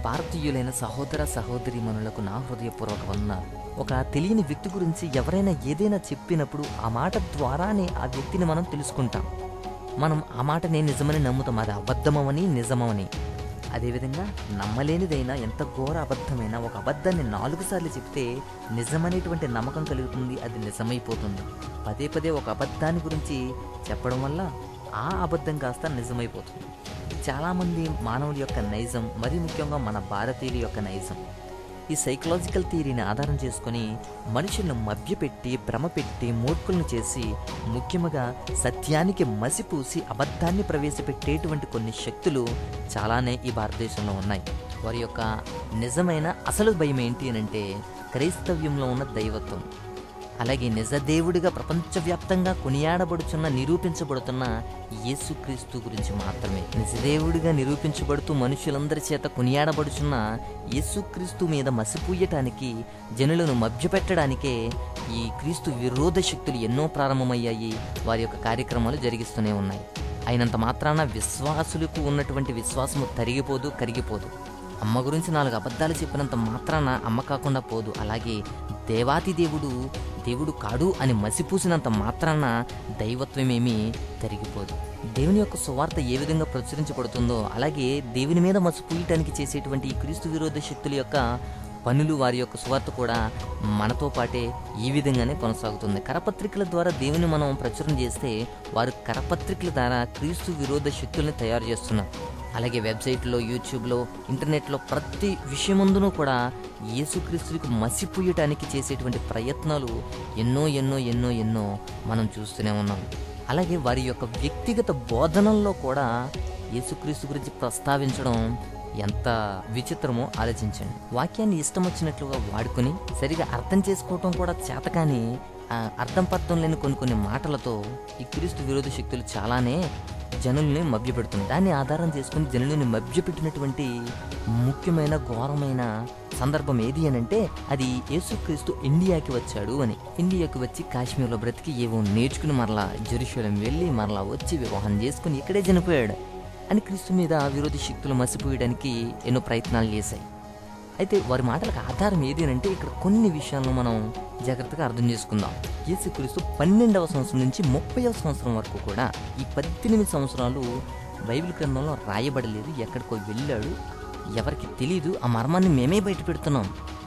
భారతీయులైన సహోదర సహోదరీమణులకు నా హృదయపూర్వక వందనాలు ఒక తెలియని వ్యక్తి గురించి ఎవరైనా ఏదైనా చెప్పినప్పుడు ఆ మాట ద్వారానే ఆ వ్యక్తిని మనం తెలుసుకుంటాం మనం ఆ మాటనే నిజమని నమ్ముతాం అది అబద్ధమని నిజమని అదేవిధంగా నమ్మలేనిదైనా ఎంత ఘోర అబద్ధమైనా ఒక అబద్ధాన్ని నాలుగు సార్లు చెప్తే నిజమనేటువంటి నమ్మకం కలుగుతుంది అది నిజమైపోతుంది పదే పదే ఒక అబద్ధాన్ని గురించి చెప్పడం వల్ల ఆ అబద్ధం కాస్త నిజమైపోతుంది చాలామంది మానవుల యొక్క నైజం మరీ ముఖ్యంగా మన భారతీయుల యొక్క నైజం ఈ సైకలాజికల్ థియరీని ఆధారం చేసుకొని మనుషులను మభ్యపెట్టి భ్రమపెట్టి మూర్ఖులను చేసి ముఖ్యంగా సత్యానికి మసిపూసి అబద్ధాన్ని ప్రవేశపెట్టేటువంటి కొన్ని శక్తులు చాలానే ఈ భారతదేశంలో ఉన్నాయి వారి యొక్క నిజమైన అసలు భయం ఏంటి అని అంటే క్రైస్తవ్యంలో ఉన్న దైవత్వం అలాగే నిజదేవుడిగా ప్రపంచవ్యాప్తంగా కొనియాడబడుచున్న నిరూపించబడుతున్న యేసుక్రీస్తు గురించి మాత్రమే నిజదేవుడిగా నిరూపించబడుతూ మనుషులందరి చేత కొనియాడబడుచున్న యేసుక్రీస్తు మీద మసిపూయటానికి జనులను మభ్యపెట్టడానికే ఈ క్రీస్తు విరోధ శక్తులు ఎన్నో ప్రారంభమయ్యాయి వారి యొక్క కార్యక్రమాలు జరిగిస్తూనే ఉన్నాయి అయినంత మాత్రాన విశ్వాసులకు ఉన్నటువంటి విశ్వాసము తరిగిపోదు కరిగిపోదు అమ్మ గురించి నాలుగు అబద్ధాలు చెప్పినంత మాత్రాన అమ్మ కాకుండా పోదు అలాగే దేవాతి దేవుడు దేవుడు కాడు అని మసిపూసినంత మాత్రాన దైవత్వమేమీ తరిగిపోదు దేవుని యొక్క సువార్త ఏ విధంగా ప్రచురించబడుతుందో అలాగే దేవుని మీద మసిపూయటానికి చేసేటువంటి ఈ క్రీస్తు విరోధ శక్తుల యొక్క పనులు వారి యొక్క సువార్త కూడా మనతో పాటే ఈ విధంగానే కొనసాగుతుంది కరపత్రికల ద్వారా దేవుని మనం ప్రచురణ చేస్తే వారు కరపత్రికల ద్వారా క్రీస్తు విరోధ శక్తుల్ని తయారు చేస్తున్నారు అలాగే వెబ్సైట్లో యూట్యూబ్లో ఇంటర్నెట్లో ప్రతి విషయమందునూ కూడా యేసుక్రీస్తులకు మసిపూయటానికి చేసేటువంటి ప్రయత్నాలు ఎన్నో ఎన్నో ఎన్నో ఎన్నో మనం చూస్తూనే ఉన్నాం అలాగే వారి యొక్క వ్యక్తిగత బోధనల్లో కూడా యేసుక్రీస్తు గురించి ప్రస్తావించడం ఎంత విచిత్రమో ఆలోచించండి వాక్యాన్ని ఇష్టం వచ్చినట్లుగా వాడుకొని సరిగా అర్థం చేసుకోవటం కూడా చేతకాని ఆ, అర్థం పర్థం లేని కొన్ని కొన్ని మాటలతో ఈ క్రీస్తు విరోధ శక్తులు చాలానే జనుల్ని మభ్యపెడుతుంది దాన్ని ఆధారం చేసుకుని జనులని మభ్యపెట్టినటువంటి ముఖ్యమైన ఘోరమైన సందర్భం ఏది అని అంటే అది యేసుక్రీస్తు ఇండియాకి వచ్చాడు అని ఇండియాకి వచ్చి కాశ్మీర్లో బ్రతికి ఏవో నేర్చుకుని మరలా జెరూసలేం వెళ్ళి మరలా వచ్చి వివాహం చేసుకుని ఇక్కడే చనిపోయాడు అని క్రీస్తు మీద విరోధ శక్తులు మసిపోయడానికి ఎన్నో ప్రయత్నాలు చేశాయి అయితే వారి మాటలకు ఆధారం ఏది అని అంటే ఇక్కడ కొన్ని విషయాలను మనం జాగ్రత్తగా అర్థం చేసుకుందాం యేసుక్రీస్తు పన్నెండవ సంవత్సరం నుంచి ముప్పైవ సంవత్సరం వరకు కూడా ఈ పద్దెనిమిది సంవత్సరాలు బైబిల్ గ్రంథంలో రాయబడలేదు ఎక్కడికో వెళ్ళాడు ఎవరికి తెలియదు ఆ మర్మాన్ని మేమే బయట పెడుతున్నాం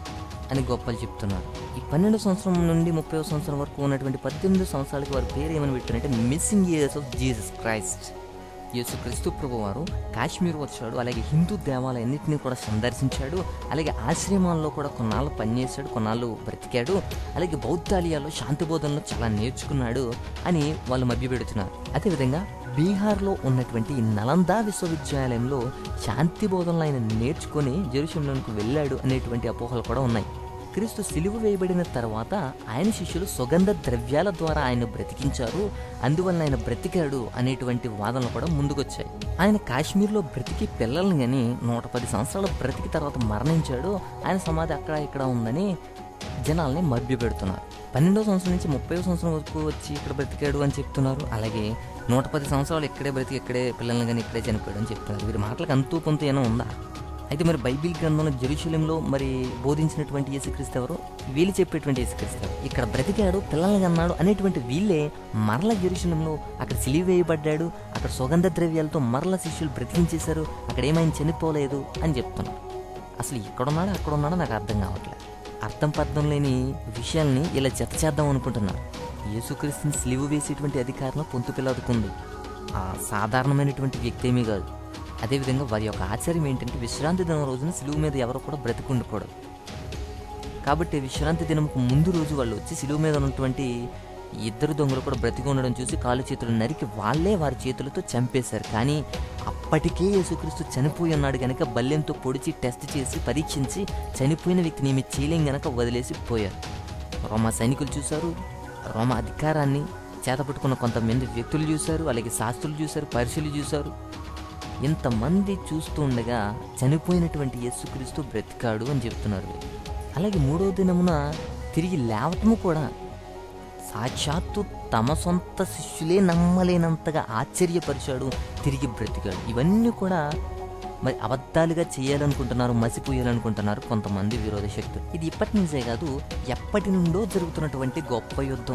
అని గొప్పలు చెప్తున్నారు ఈ పన్నెండు సంవత్సరం నుండి ముప్పై సంవత్సరం వరకు ఉన్నటువంటి పద్దెనిమిది సంవత్సరాలకి వారి పేరు ఏమని పెట్టారంటే missing years of Jesus Christ Yesu Kristu ప్రభు వారు కాశ్మీర్ వచ్చాడు అలాగే హిందూ దేవాలయాన్నింటినీ కూడా సందర్శించాడు అలాగే ఆశ్రమాల్లో కూడా కొన్నాళ్ళు పనిచేశాడు కొన్నాళ్ళు బ్రతికాడు అలాగే బౌద్ధాలయాల్లో శాంతి బోధనలో చాలా నేర్చుకున్నాడు అని వాళ్ళు మభ్యపెడుతున్నారు అదేవిధంగా బీహార్లో ఉన్నటువంటి నలందా విశ్వవిద్యాలయంలో శాంతి బోధనలు ఆయన నేర్చుకొని జెరూసలంలోకి వెళ్ళాడు అనేటువంటి అపోహలు కూడా ఉన్నాయి క్రీస్తు సిలువ వేయబడిన తర్వాత ఆయన శిష్యులు సుగంధ ద్రవ్యాల ద్వారా ఆయన బ్రతికించారు అందువల్ల ఆయన బ్రతికాడు అనేటువంటి వాదనలు కూడా ముందుకొచ్చాయి ఆయన కాశ్మీర్లో బ్రతికి పిల్లల్ని కానీ నూట పది సంవత్సరాలు బ్రతికి తర్వాత మరణించాడు ఆయన సమాధి అక్కడ ఇక్కడ ఉందని జనాల్ని మభ్యపెడుతున్నారు పన్నెండో సంవత్సరం నుంచి ముప్పై సంవత్సరం వరకు వచ్చి ఇక్కడ బ్రతికాడు అని చెప్తున్నారు అలాగే నూట పది సంవత్సరాలు ఇక్కడే బ్రతికి ఇక్కడే పిల్లల్ని కానీ ఇక్కడే చనిపోయాడు అని చెప్తున్నారు వీరి మాటలకు అంతూ పొంతు ఏమైనా ఉందా అయితే మరి బైబిల్ గ్రంథంలో జెరూసలేంలో మరి బోధించినటువంటి యేసుక్రీస్తు ఎవరు వీళ్ళు చెప్పేటువంటి యేసుక్రీస్తు ఎవరు ఇక్కడ బ్రతికాడు పిల్లల్ని కన్నాడు అనేటువంటి వీళ్ళే మరల జెరూసలేంలో అక్కడ సిలివి వేయబడ్డాడు అక్కడ సుగంధ ద్రవ్యాలతో మరల శిష్యులు బ్రతికించేశారు అక్కడ ఏమైనా చనిపోలేదు అని చెప్తున్నారు అసలు ఇక్కడున్నాడో అక్కడ ఉన్నాడో నాకు అర్థం కావట్లేదు అర్థం పర్థం లేని విషయాల్ని ఇలా జత చేద్దాం అనుకుంటున్నారు యేసుక్రీస్తుని సిలువ వేసేటువంటి అధికారం పొంతు పిల్లదుకుంది ఆ సాధారణమైనటువంటి వ్యక్తి ఏమీ కాదు అదేవిధంగా వారి యొక్క ఆచార్యం ఏంటంటే విశ్రాంతి దినం రోజున సిలువ మీద ఎవరు కూడా బ్రతికుండకూడదు కాబట్టి విశ్రాంతి దినంకు ముందు రోజు వాళ్ళు వచ్చి సిలువ మీద ఉన్నటువంటి ఈ ఇద్దరు దొంగలు కూడా బ్రతికి ఉండడం చూసి కాలు చేతులు నరికి వాళ్ళే వారి చేతులతో చంపేశారు కానీ అప్పటికే యేసుక్రీస్తు చనిపోయి ఉన్నాడు గనక బల్లెంతో పొడిచి టెస్ట్ చేసి పరీక్షించి చనిపోయిన వ్యక్తిని ఏమి చేయలేం గనక వదిలేసి పోయారు రోమా సైనికులు చూశారు రోమా అధికారాన్ని చేతపట్టుకున్న కొంతమంది వ్యక్తులు చూశారు అలాగే శాస్త్రులు చూశారు పరిశీలు చూశారు ఇంతమంది చూస్తూ ఉండగా చనిపోయినటువంటి యేసుక్రీస్తు బ్రతికాడు అని చెప్తున్నారు వీళ్ళు. అలాగే మూడవ దినమున తిరిగి లేవటము కూడా సాక్షాత్తు తమ సొంత శిష్యులే నమ్మలేనంతగా ఆశ్చర్యపరిచాడు తిరిగి బ్రతికాడు ఇవన్నీ కూడా మరి అబద్ధాలుగా చేయాలనుకుంటున్నారు మసిపోయాలనుకుంటున్నారు కొంతమంది విరోధ శక్తులు ఇది ఇప్పటి నుంచే కాదు ఎప్పటి నుండో జరుగుతున్నటువంటి గొప్ప యుద్ధం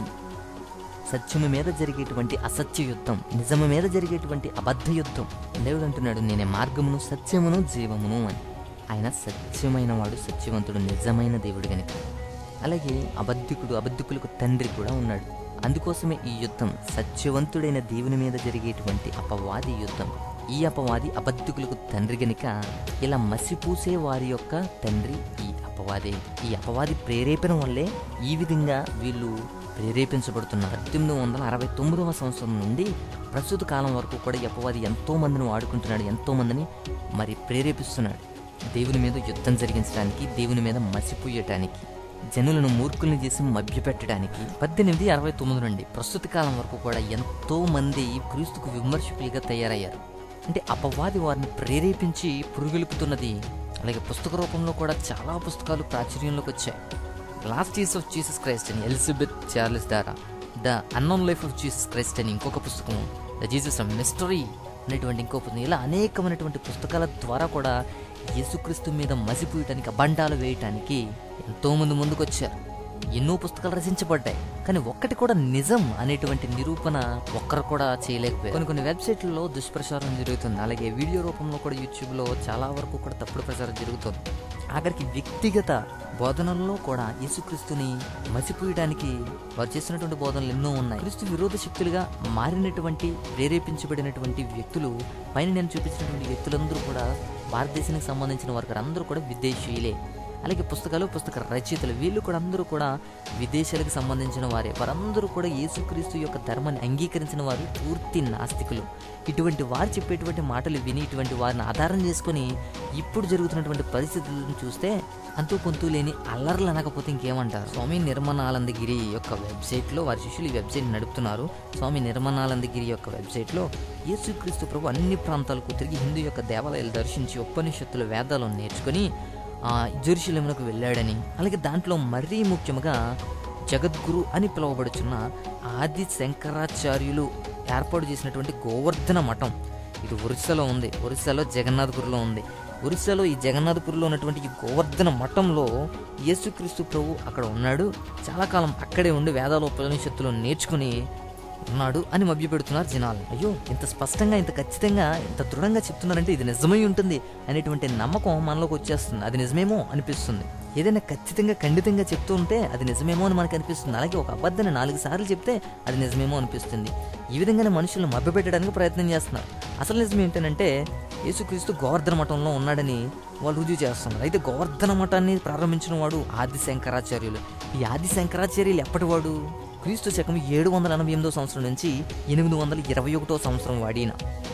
సత్యము మీద జరిగేటువంటి అసత్య యుద్ధం నిజము మీద జరిగేటువంటి అబద్ధ యుద్ధం దేవుడు అంటున్నాడు నేనే మార్గమును సత్యమును జీవమును అని ఆయన సత్యమైన వాడు సత్యవంతుడు నిజమైన దేవుడు గనుక అలాగే అబద్ధికుడు అబద్ధికులకు తండ్రి కూడా ఉన్నాడు అందుకోసమే ఈ యుద్ధం సత్యవంతుడైన దేవుని మీద జరిగేటువంటి అపవాది యుద్ధం ఈ అపవాది అబద్ధికులకు తండ్రి గనుక ఇలా మసిపూసే వారి యొక్క తండ్రి ఈ అపవాదే ఈ అపవాది ప్రేరేపణ వల్లే ఈ విధంగా వీళ్ళు ప్రేరేపించబడుతున్నారు పద్దెనిమిది వందల అరవై తొమ్మిదవ సంవత్సరం నుండి ప్రస్తుత కాలం వరకు కూడా ఈ అపవాది ఎంతో మందిని వాడుకుంటున్నాడు ఎంతో మందిని మరి ప్రేరేపిస్తున్నాడు దేవుని మీద యుద్ధం జరిగించడానికి దేవుని మీద మసిపోయటానికి జనులను మూర్ఖుల్ని చేసి మభ్యపెట్టడానికి పద్దెనిమిది అరవై తొమ్మిది నుండి ప్రస్తుత కాలం వరకు కూడా ఎంతో మంది క్రీస్తుకు విమర్శకులుగా తయారయ్యారు అంటే అపవాది వారిని ప్రేరేపించి పురుగొలుపుతున్నది అలాగే పుస్తక రూపంలో కూడా చాలా పుస్తకాలు ప్రాచుర్యంలోకి వచ్చాయి lost years of Jesus Christ అని ఎలిజబెత్ చార్లెస్ ద్వారా the unknown life of Jesus Christ అని ఇంకొక పుస్తకం ద జీసస్ మిస్టరీ అనేటువంటి ఇంకో పుస్తకం ఇలా అనేకమైనటువంటి పుస్తకాల ద్వారా కూడా యేసుక్రీస్తు మీద మసిపోయటానికి అబండాలు వేయటానికి ఎంతోమంది ముందుకొచ్చారు ఎన్నో పుస్తకాలు రచించబడ్డాయి కానీ ఒక్కటి కూడా నిజం అనేటువంటి నిరూపణ ఒక్కరు కూడా చేయలేకపోయారు కొన్ని కొన్ని వెబ్సైట్లలో దుష్ప్రచారం జరుగుతుంది అలాగే వీడియో రూపంలో కూడా యూట్యూబ్లో చాలా వరకు కూడా తప్పుడు ప్రచారం జరుగుతుంది ఆఖరికి వ్యక్తిగత బోధనల్లో కూడా యేసుక్రీస్తుని మసిపోయడానికి వారు చేసినటువంటి బోధనలు ఎన్నో ఉన్నాయి క్రీస్తు విరోధ శక్తులుగా మారినటువంటి ప్రేరేపించబడినటువంటి వ్యక్తులు పైన నేను చూపించినటువంటి వ్యక్తులందరూ కూడా భారతదేశానికి సంబంధించిన వారు అందరూ కూడా విదేశీయులే అలాగే పుస్తకాలు పుస్తక రచయితలు వీళ్ళు కూడా అందరూ కూడా విదేశాలకు సంబంధించిన వారే వారందరూ కూడా యేసుక్రీస్తు యొక్క ధర్మాన్ని అంగీకరించిన వారు పూర్తి నాస్తికులు ఇటువంటి వారు చెప్పేటువంటి మాటలు విని ఇటువంటి వారిని ఆధారం చేసుకొని ఇప్పుడు జరుగుతున్నటువంటి పరిస్థితులను చూస్తే అంతూ పొంతూ లేని అల్లర్లు అనకపోతే ఇంకేమంటారు స్వామి నిర్మలానందగిరి యొక్క వెబ్సైట్లో వారి శిష్యులు ఈ వెబ్సైట్ నడుపుతున్నారు స్వామి నిర్మలానందగిరి యొక్క వెబ్సైట్లో యేసుక్రీస్తు ప్రభు అన్ని ప్రాంతాలకు తిరిగి హిందూ యొక్క దేవాలయాలు దర్శించి ఉపనిషత్తుల వేదాలను నేర్చుకొని ఆ, జెరూసలేమునకు వెళ్ళాడని అలాగే దాంట్లో మరీ ముఖ్యంగా జగద్గురు అని పిలువబడుచున్న ఆది శంకరాచార్యులు ఏర్పాటు చేసినటువంటి గోవర్ధన మఠం ఇది ఒరిస్సాలో ఉంది ఒరిస్సాలో జగన్నాథపురిలో ఉంది ఒరిస్సాలో ఈ జగన్నాథపురిలో ఉన్నటువంటి ఈ గోవర్ధన మఠంలో యేసుక్రీస్తు ప్రభు అక్కడ ఉన్నాడు చాలా కాలం అక్కడే ఉండి వేదాల ఉపనిషత్తులు నేర్చుకుని ఉన్నాడు అని మభ్యపెడుతున్నారు జనాలు అయ్యో ఇంత స్పష్టంగా ఇంత ఖచ్చితంగా ఇంత దృఢంగా చెప్తున్నారంటే ఇది నిజమై ఉంటుంది అనేటువంటి నమ్మకం మనలోకి వచ్చేస్తుంది అది నిజమేమో అనిపిస్తుంది ఏదైనా ఖచ్చితంగా ఖండితంగా చెప్తూ ఉంటే అది నిజమేమో అని మనకు అనిపిస్తుంది అలాగే ఒక అబద్ధాన్ని నాలుగు సార్లు చెప్తే అది నిజమేమో అనిపిస్తుంది ఈ విధంగానే మనుషులను మభ్యపెట్టడానికి ప్రయత్నం చేస్తున్నారు అసలు నిజం ఏంటంటే యేసుక్రీస్తు గోవర్ధన మఠంలో ఉన్నాడని వాళ్ళు రుజువు చేస్తున్నారు అయితే గోవర్ధన మఠాన్ని ప్రారంభించిన వాడు ఆది శంకరాచార్యులు ఈ ఆది శంకరాచార్యులు ఎప్పటివాడు క్రీస్తు శకం ఏడు వందల ఎనభై ఎనిమిదో సంవత్సరం నుంచి ఎనిమిది వందల ఇరవై ఒకటో సంవత్సరం వాడిన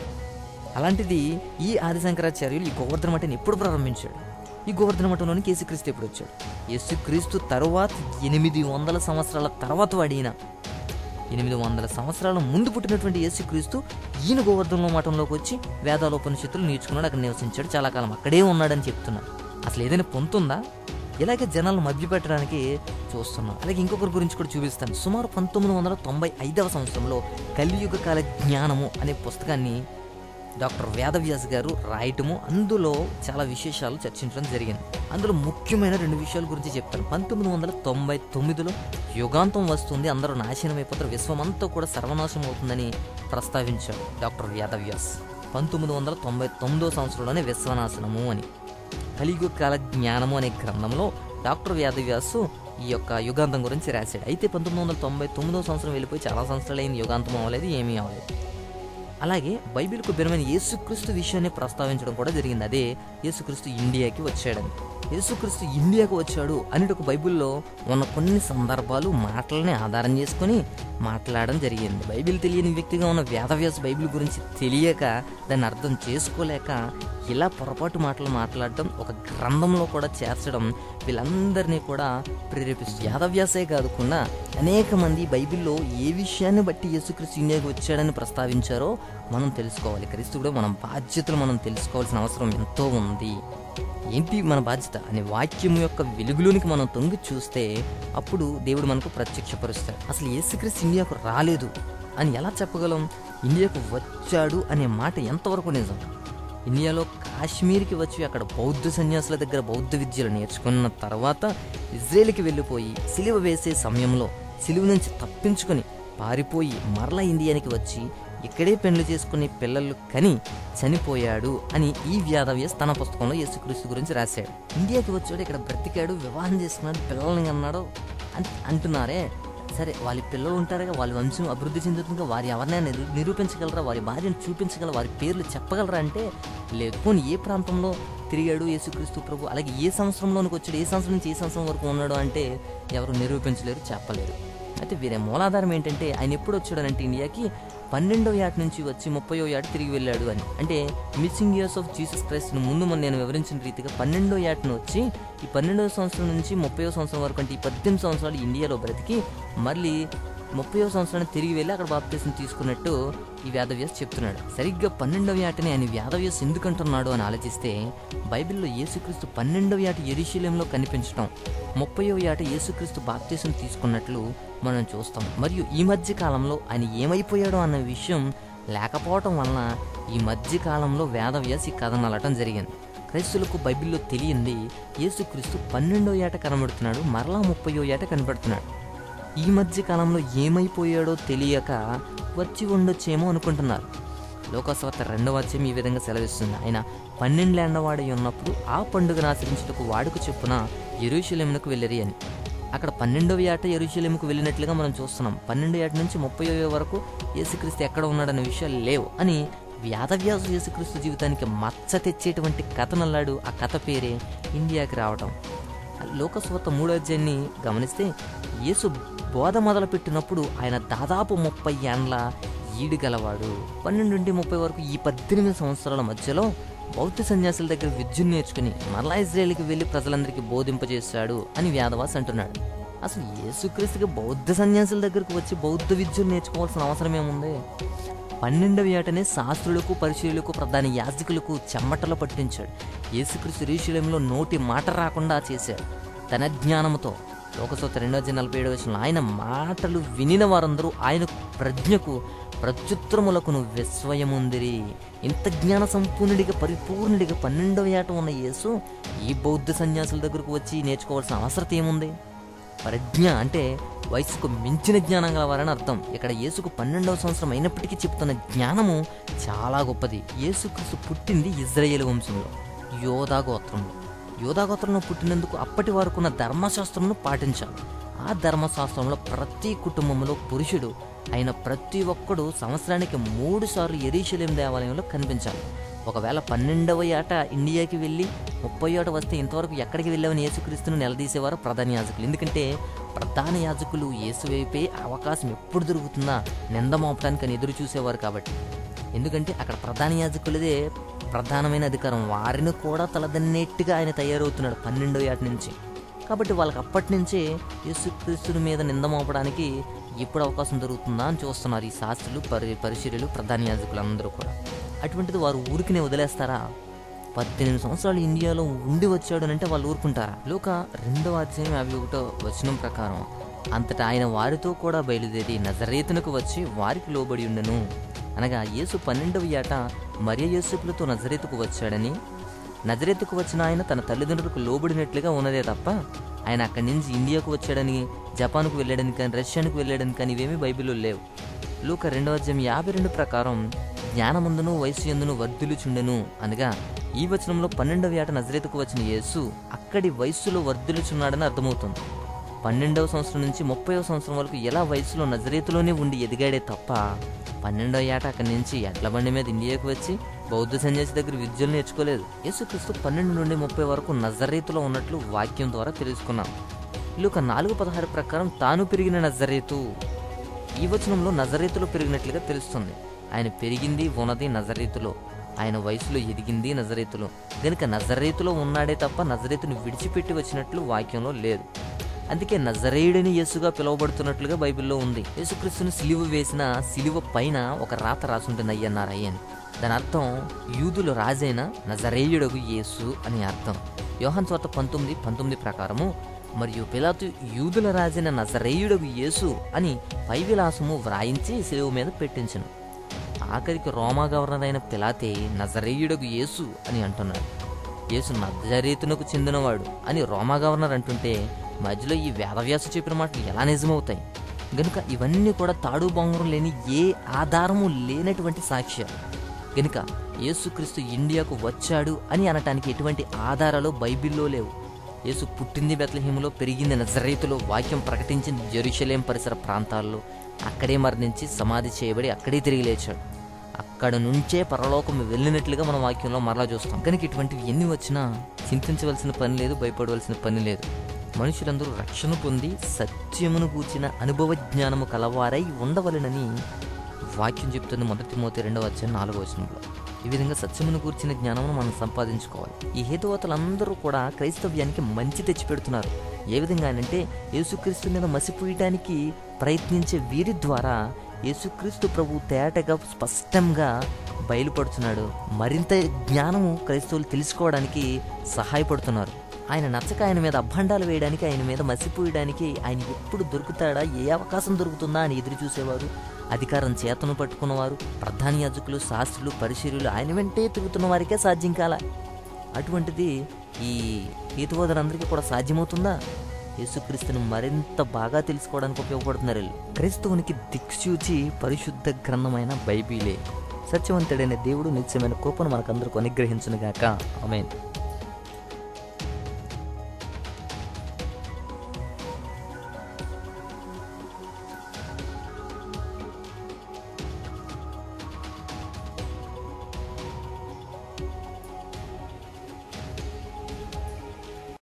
అలాంటిది ఈ ఆది శంకరాచార్యులు ఈ గోవర్ధన మఠాన్ని ఎప్పుడు ప్రారంభించాడు ఈ గోవర్ధన మఠంలోనికి యేసుక్రీస్తు ఎప్పుడు వచ్చాడు యేసుక్రీస్తు తరువాత ఎనిమిది వందల సంవత్సరాల తర్వాత వాడిన ఎనిమిది వందల సంవత్సరాల ముందు పుట్టినటువంటి యేసుక్రీస్తు ఈయన గోవర్ధనంలో మఠంలోకి వచ్చి వేదాల ఉపనిషత్తులు నేర్చుకున్నాడు అక్కడ నివసించాడు చాలా కాలం అక్కడే ఉన్నాడని చెప్తున్నాడు అసలు ఏదైనా పొంతుందా ఇలాగే జనాలను మభ్యపెట్టడానికి చూస్తున్నాం అలాగే ఇంకొకరి గురించి కూడా చూపిస్తాను సుమారు పంతొమ్మిది వందల తొంభై ఐదవ సంవత్సరంలో కలియుగ కాల జ్ఞానము అనే పుస్తకాన్ని డాక్టర్ వేదవ్యాస్ గారు రాయటము అందులో చాలా విశేషాలు చర్చించడం జరిగింది అందులో ముఖ్యమైన రెండు విషయాల గురించి చెప్తాను పంతొమ్మిది వందల తొంభై తొమ్మిదిలో యుగాంతం వస్తుంది అందరూ నాశనం అయిపోతారు విశ్వమంతా కూడా సర్వనాశనం అవుతుందని ప్రస్తావించాడు డాక్టర్ వేదవ్యాస్ పంతొమ్మిది వందల తొంభై తొమ్మిదో సంవత్సరంలోనే విశ్వనాశనము అని కలియుగ కాల జ్ఞానము అనే గ్రంథంలో డాక్టర్ వేదవ్యాసు ఈ యొక్క యుగాంతం గురించి రాశాడు అయితే పంతొమ్మిది వందల తొంభై తొమ్మిదో సంవత్సరం వెళ్ళిపోయి చాలా సంవత్సరాలు అయింది యుగాంతం అవ్వలేదు ఏమీ అవ్వలేదు అలాగే బైబిల్కు భిన్నమైన యేసుక్రీస్తు విషయాన్ని ప్రస్తావించడం కూడా జరిగింది అదే యేసుక్రీస్తు ఇండియాకి వచ్చాడని యేసుక్రీస్తు ఇండియాకు వచ్చాడు అనేటి ఒక బైబిల్లో ఉన్న కొన్ని సందర్భాలు మాటలని ఆధారం చేసుకొని మాట్లాడడం జరిగింది బైబిల్ తెలియని వ్యక్తిగా ఉన్న వేదవ్యాస బైబిల్ గురించి తెలియక దాన్ని అర్థం చేసుకోలేక ఇలా పొరపాటు మాటలు మాట్లాడడం ఒక గ్రంథంలో కూడా చేర్చడం వీళ్ళందరినీ కూడా ప్రేరేపిస్తుంది యాదవ్యాసే కాకుండా అనేక మంది బైబిల్లో ఏ విషయాన్ని బట్టి యేసుక్రీస్తు ఇండియాకి వచ్చాడని ప్రస్తావించారో మనం తెలుసుకోవాలి క్రీస్తు కూడా మన బాధ్యతలు మనం తెలుసుకోవాల్సిన అవసరం ఎంతో ఉంది ఏంటి మన బాధ్యత అనే వాక్యం యొక్క వెలుగులోనికి మనం తొంగి చూస్తే అప్పుడు దేవుడు మనకు ప్రత్యక్షపరుస్తాడు అసలు యేసుక్రీస్తు ఇండియాకు రాలేదు అని ఎలా చెప్పగలం ఇండియాకు వచ్చాడు అనే మాట ఎంతవరకు నిజం ఇండియాలో కాశ్మీర్కి వచ్చి అక్కడ బౌద్ధ సన్యాసుల దగ్గర బౌద్ధ విద్యలు నేర్చుకున్న తర్వాత ఇజ్రాయెల్కి వెళ్ళిపోయి సిలువ వేసే సమయంలో సిలువ నుంచి తప్పించుకొని పారిపోయి మరలా ఇండియానికి వచ్చి ఇక్కడే పెళ్లి చేసుకునే పిల్లలు కని చనిపోయాడు అని ఈ వ్యాధవ్యస్ తన పుస్తకంలో యేసుక్రీస్తు గురించి రాశాడు ఇండియాకి వచ్చాడు ఇక్కడ బ్రతికాడు వివాహం చేసుకున్నాడు పిల్లల్ని అన్నాడు అని అంటున్నారే సరే వాళ్ళ పిల్లలు ఉంటారుగా వాళ్ళ వంశం అభివృద్ధి చెందుతుందిగా వారి ఎవరినైనా నిరూ- నిరూపించగలరా వారి భార్యను చూపించగలరా వారి పేర్లు చెప్పగలరా అంటే లేదు పోనీ ఏ ప్రాంతంలో తిరిగాడు యేసుక్రీస్తు ప్రభు అలాగే ఏ సంవత్సరంలోనికి వచ్చాడు ఏ సంవత్సరం నుంచి ఏ సంవత్సరం వరకు ఉన్నాడు అంటే ఎవరు నిరూపించలేరు చెప్పలేరు అయితే వీరి మూలాధారం ఏంటంటే ఆయన ఎప్పుడు వచ్చాడనంటే ఇండియాకి పన్నెండవ ఏట నుంచి వచ్చి ముప్పయో ఏట తిరిగి వెళ్ళాడు అని అంటే missing years of Jesus Christ ముందు మొన్న నేను వివరించిన రీతిగా పన్నెండో ఏటను వచ్చి ఈ పన్నెండవ సంవత్సరం నుంచి ముప్పయో సంవత్సరం వరకు అంటే ఈ పద్దెనిమిది సంవత్సరాలు ఇండియాలో బ్రతికి మళ్ళీ ముప్పయో సంవత్సరాన్ని తిరిగి వెళ్ళి అక్కడ బాప్తీసం తీసుకున్నట్టు ఈ వేదవ్యాస్ చెప్తున్నాడు సరిగ్గా పన్నెండవ ఏటని ఆయన వేదవ్యాస్ ఎందుకు అంటున్నాడు అని ఆలోచిస్తే బైబిల్లో యేసుక్రీస్తు పన్నెండవ ఏట ఎరుశీలంలో కనిపించడం ముప్పయో ఏట యేసుక్రీస్తు బాప్తీసం తీసుకున్నట్లు మనం చూస్తాం మరియు ఈ మధ్య కాలంలో ఆయన ఏమైపోయాడో అన్న విషయం లేకపోవటం వలన ఈ మధ్య కాలంలో వేదవ్యాస్ ఈ కథను అలటం జరిగింది క్రైస్తులకు బైబిల్లో తెలియంది యేసుక్రీస్తు పన్నెండో ఏట కనబడుతున్నాడు మరలా ముప్పయో ఏట కనబడుతున్నాడు ఈ మధ్య కాలంలో ఏమైపోయాడో తెలియక వచ్చి ఉండొచ్చేమో అనుకుంటున్నారు లోకస్వార్త రెండవ అధ్యాయం ఈ విధంగా సెలవిస్తుంది ఆయన పన్నెండేళ్లవాడై ఉన్నప్పుడు ఆ పండుగను ఆచరించుటకు వాడుకు చెప్పున ఎరుషలేమునకు వెళ్ళరి అని అక్కడ పన్నెండవ ఏట ఎరుషలేముకు వెళ్ళినట్లుగా మనం చూస్తున్నాం పన్నెండు ఏట నుంచి ముప్పై వరకు యేసుక్రీస్తు ఎక్కడ ఉన్నాడనే విషయాలు లేవు అని వ్యాధవ్యాసు యేసుక్రీస్తు జీవితానికి మచ్చ తెచ్చేటువంటి కథనల్లాడు ఆ కథ పేరే ఇండియాకి రావటం లోకస్వత మూడో అధ్యాయాన్ని గమనిస్తే యేసు బోధ మొదలుపెట్టినప్పుడు ఆయన దాదాపు ముప్పై ఏండ్ల ఈడు గలవాడు పన్నెండు నుండి ముప్పై వరకు ఈ పద్దెనిమిది సంవత్సరాల మధ్యలో బౌద్ధ సన్యాసుల దగ్గర విద్యను నేర్చుకుని మరలా ఇజ్రాయేల్కి వెళ్ళి ప్రజలందరికీ బోధింపజేశాడు అని వ్యాధవాస్ అంటున్నాడు అసలు యేసుక్రీస్తుకి బౌద్ధ సన్యాసుల దగ్గరకు వచ్చి బౌద్ధ విద్యను నేర్చుకోవాల్సిన అవసరం ఏముంది పన్నెండవ ఏటనే శాస్త్రులకు పరిశీలకు ప్రధాన యాజకులకు చెమ్మటలు పట్టించాడు యేసుక్రీస్తు రీశులంలో నోటి మాట రాకుండా చేశాడు తన జ్ఞానముతో లోకసోత రెండో అధ్యాయం నలభై ఏడవ వచనంలో ఆయన మాటలు వినిన వారందరూ ఆయన ప్రజ్ఞకు ప్రత్యుత్తరములకును విస్వయముందిరి ఇంత జ్ఞాన సంపూర్ణుడిగా పరిపూర్ణుడిగా పన్నెండవ ఏట ఉన్న యేసు ఈ బౌద్ధ సన్యాసుల దగ్గరకు వచ్చి నేర్చుకోవాల్సిన అవసరం ఏముంది ప్రజ్ఞ అంటే వయసుకు మించిన జ్ఞానం గలవారని అర్థం ఇక్కడ యేసుకు పన్నెండవ సంవత్సరం అయినప్పటికీ చెప్తున్న జ్ఞానము చాలా గొప్పది యేసుక్రీస్తు పుట్టింది ఇజ్రాయేల్ వంశంలో యోధా గోత్రంలో యోధా గోత్రంలో పుట్టినందుకు అప్పటి వరకున్న ధర్మశాస్త్రంను పాటించాలి ఆ ధర్మశాస్త్రంలో ప్రతి కుటుంబంలో పురుషుడు అయిన ప్రతి ఒక్కడు సంవత్సరానికి మూడు సార్లు ఎరీశలేం దేవాలయంలో కనిపించాలి ఒకవేళ పన్నెండవ ఏట ఇండియాకి వెళ్ళి ముప్పై ఏట వస్తే ఇంతవరకు ఎక్కడికి వెళ్ళామని యేసుక్రీస్తును నిలదీసేవారు ప్రధాన యాజకులు ఎందుకంటే ప్రధాన యాజకులు యేసు వైపే అవకాశం ఎప్పుడు దొరుకుతుందా నింద మోపడానికి అని ఎదురు చూసేవారు కాబట్టి ఎందుకంటే అక్కడ ప్రధాన యాజకులదే ప్రధానమైన అధికారం వారిని కూడా తలదన్నేట్టుగా ఆయన తయారవుతున్నాడు పన్నెండో ఏట నుంచి కాబట్టి వాళ్ళకి అప్పటి నుంచే యేసుక్రీస్తుని మీద నింద మోపడానికి ఎప్పుడు అవకాశం దొరుకుతుందా అని చూస్తున్నారు ఈ శాస్త్రులు పరి పరిశీలు ప్రధాన యాజకులు అందరూ కూడా అటువంటిది వారు ఊరికినే వదిలేస్తారా పద్దెనిమిది సంవత్సరాలు ఇండియాలో ఉండి వచ్చాడు అంటే వాళ్ళు ఊరుకుంటారా లోక రెండవ అధ్యాయం యాభై ఒకటో వచనం ప్రకారం అంతటా ఆయన వారితో కూడా బయలుదేరి నజరేతునకు వచ్చి వారికి లోబడి ఉండను అనగా యేసు పన్నెండవ ఏట మరియ యేసుకులతో నజరేతుకు వచ్చాడని నజరేతుకు వచ్చిన ఆయన తన తల్లిదండ్రులకు లోబడినట్లుగా ఉన్నదే తప్ప ఆయన అక్కడి నుంచి ఇండియాకు వచ్చాడని జపాన్కు వెళ్ళాడని కానీ రష్యానికి వెళ్ళాడని కానీ ఇవేమీ బైబిల్లో లేవు లూక రెండవ అధ్యాయం యాభై రెండు ప్రకారం జ్ఞానమందును వయసు ఎందును వర్ధులుచుండెను అనగా ఈ వచనంలో పన్నెండవ ఏట నజరేతుకు వచ్చిన యేసు అక్కడి వయస్సులో వర్ధులుచున్నాడని అర్థమవుతుంది పన్నెండవ సంవత్సరం నుంచి ముప్పైవ సంవత్సరం వరకు ఎలా వయసులో నజరేతులోనే ఉండి ఎదిగాడే తప్ప పన్నెండవ ఏట అక్కడి నుంచి ఎడ్ల బండి మీద ఇండియాకు వచ్చి బౌద్ధ సన్యాసి దగ్గర విద్యలు నేర్చుకోలేదు యేసుక్రీస్తు పన్నెండు నుండి ముప్పై వరకు నజరేతులో ఉన్నట్లు వాక్యం ద్వారా తెలుసుకున్నాం ఇల్లుక నాలుగు పదహారు ప్రకారం తాను పెరిగిన నజరేతు ఈ వచనంలో నజరేతులో పెరిగినట్లుగా తెలుస్తుంది ఆయన పెరిగింది ఉన్నది నజరేతులో ఆయన వయసులో ఎదిగింది నజరేతులో గనుక నజరేతులో ఉన్నాడే తప్ప నజరేతుని విడిచిపెట్టి వచ్చినట్లు వాక్యంలో లేదు అందుకే నజరేయుడని యేసుగా పిలువబడుతున్నట్లుగా బైబిల్లో ఉంది యేసుక్రీస్తుని సిలువ వేసిన సిలువ పైన ఒక రాత రాసుంటుంది అయ్యన్నారు అయ్యని దాని అర్థం యూదుల రాజైన నజరేయుడగు యేసు అని అర్థం యోహన్ చోట పంతొమ్మిది పంతొమ్మిది ప్రకారము మరియు పిలాతు యూదుల రాజైన నజరేయుడగు యేసు అని పై విలాసము వ్రాయించి సిలువ మీద పెట్టించను ఆఖరికి రోమా గవర్నర్ అయిన పిలాతే నజరేయుడకు యేసు అని అంటున్నాడు యేసు నజరేతునకు చెందినవాడు అని రోమా గవర్నర్ అంటుంటే మధ్యలో ఈ వేదవ్యాసు చెప్పిన మాటలు ఎలా నిజమవుతాయి గనుక ఇవన్నీ కూడా తాడు బొంగరం లేని ఏ ఆధారము లేనటువంటి సాక్ష్యాలు గనుక యేసుక్రీస్తు ఇండియాకు వచ్చాడు అని అనటానికి ఎటువంటి ఆధారాలు బైబిల్లో లేవు యేసు పుట్టింది బెత్లహీములో పెరిగింది నజరేతులో వాక్యం ప్రకటించింది జెరూషలేం పరిసర ప్రాంతాల్లో అక్కడే మరణించి సమాధి చేయబడి అక్కడే తిరిగి లేచాడు అక్కడ నుంచే పరలోకం వెళ్ళినట్లుగా మన వాక్యంలో మరలా చూస్తాం కనుక ఇటువంటివి ఎన్ని వచ్చినా చింతించవలసిన పని లేదు భయపడవలసిన పని లేదు మనుషులందరూ రక్షణ పొంది సత్యమును కూర్చిన అనుభవ జ్ఞానము కలవారై ఉండవలెనని వాక్యం చెప్తుంది మొదటి మోతి రెండవ వచ్చే నాలుగో వచనంలో ఈ విధంగా సత్యమును కూర్చిన జ్ఞానమును మనం సంపాదించుకోవాలి ఈ హేతువతలందరూ కూడా క్రైస్తవ్యానికి మంచి తెచ్చిపెడుతున్నారు ఏ విధంగా అంటే యేసుక్రీస్తు మీద మసిపోయటానికి ప్రయత్నించే వీరి ద్వారా యేసుక్రీస్తు ప్రభు తేటగా స్పష్టంగా బయలుపడుతున్నాడు మరింత జ్ఞానము క్రైస్తవులు తెలుసుకోవడానికి సహాయపడుతున్నారు ఆయన నచ్చక ఆయన మీద అభండాలు వేయడానికి ఆయన మీద మసిపోయడానికి ఆయన ఎప్పుడు దొరుకుతాడా ఏ అవకాశం దొరుకుతుందా అని ఎదురు చూసేవారు అధికారం చేతను పట్టుకున్నవారు ప్రధాన యాజకులు శాస్త్రులు పరిశీలులు ఆయన వెంటే తిరుగుతున్న వారికే సాధ్యం కాల అటువంటిది ఈ హేతువాదులందరికీ కూడా సాధ్యమవుతుందా యేసుక్రీస్తుని మరింత బాగా తెలుసుకోవడానికి ఉపయోగపడుతున్నారు వీళ్ళు. క్రైస్తవునికి దిక్సూచి పరిశుద్ధ గ్రంథమైన బైబిలే సత్యవంతుడైన దేవుడు నిత్యమైన కృపను మనకందరికి అనుగ్రహించునుగాక ఆమేన్